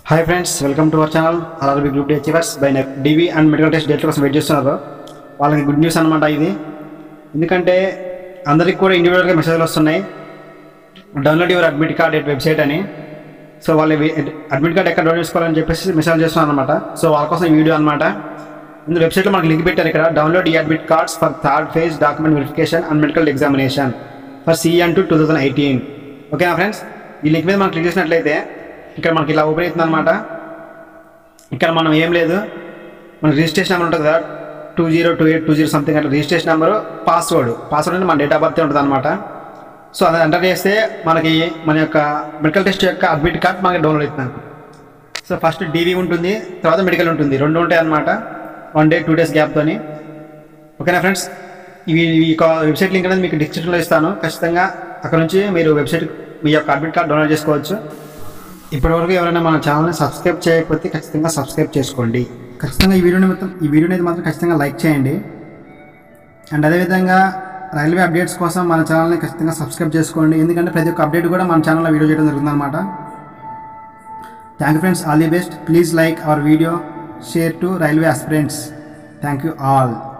hi friends welcome to our channel RRB group D achievers bye next DV and medical test డేట్ల కోసం వెయిట్ చేస్తున్నారు వాళ్ళకి good news అనమాట ఇది ఎందుకంటే అందరికి కూడా ఇండివిజువల్గా మెసేజ్లు వస్తున్నాయి download your admit card at website అని సో వాళ్ళు అడ్మిట్ కార్డ్ ఎక్కడ డౌన్లోడ్ చేసుకోవాలని చెప్పేసి మెసేజ్ చేస్తున్నారు అనమాట సో వాళ్ళ కోసం ఈ వీడియో అనమాట ఇందులో వెబ్సైట్లో మనకి లింక్ పెట్టారు ఇక్కడ డౌన్లోడ్ ఈ admit cards for third phase document verification and medical examination for CEN two two thousand eighteen ఓకేనా ఫ్రెండ్స్ ఈ లింక్ మీద మనం క్లిక్ చేసినట్లయితే ఇక్కడ మనకి ఇలా ఓపెన్ అవుతుంది అనమాట ఇక్కడ మనం ఏం లేదు మన రిజిస్ట్రేషన్ నెంబర్ ఉంటుంది కదా two zero two eight two zero something అట్లా రిజిస్ట్రేషన్ నెంబరు పాస్వర్డ్ పాస్వర్డ్ అంటే మన డేట్ ఆఫ్ బర్త్ ఉంటుంది అనమాట సో అది ఎంటర్ చేస్తే మనకి మన యొక్క మెడికల్ టెస్ట్ యొక్క అడ్మిట్ కార్డ్ మనకి డౌన్లోడ్ అవుతుంది సో ఫస్ట్ డీవీ ఉంటుంది తర్వాత మెడికల్ ఉంటుంది రెండు ఉంటాయి అనమాట వన్ డే టూ డేస్ గ్యాప్తోని ఓకేనా ఫ్రెండ్స్ ఇవి ఈ యొక్క వెబ్సైట్ లింక్ అనేది మీకు డిస్క్రిప్షన్లో ఇస్తాను ఖచ్చితంగా అక్కడ నుంచి మీరు వెబ్సైట్ మీ యొక్క అడ్మిట్ కార్డ్ డౌన్లోడ్ చేసుకోవచ్చు ఇప్పటివరకు ఎవరైనా మన ఛానల్ని సబ్స్క్రైబ్ చేయకపోతే ఖచ్చితంగా సబ్స్క్రైబ్ చేసుకోండి ఖచ్చితంగా ఈ వీడియోని మొత్తం ఈ వీడియోని అయితే మాత్రం ఖచ్చితంగా లైక్ చేయండి అండ్ అదేవిధంగా రైల్వే అప్డేట్స్ కోసం మన ఛానల్ని ఖచ్చితంగా సబ్స్క్రైబ్ చేసుకోండి ఎందుకంటే ప్రతి ఒక్క అప్డేట్ కూడా మన ఛానల్లో వీడియో చేయడం జరుగుతుందన్నమాట thank you friends all the best please like our video share to railway aspirants thank you all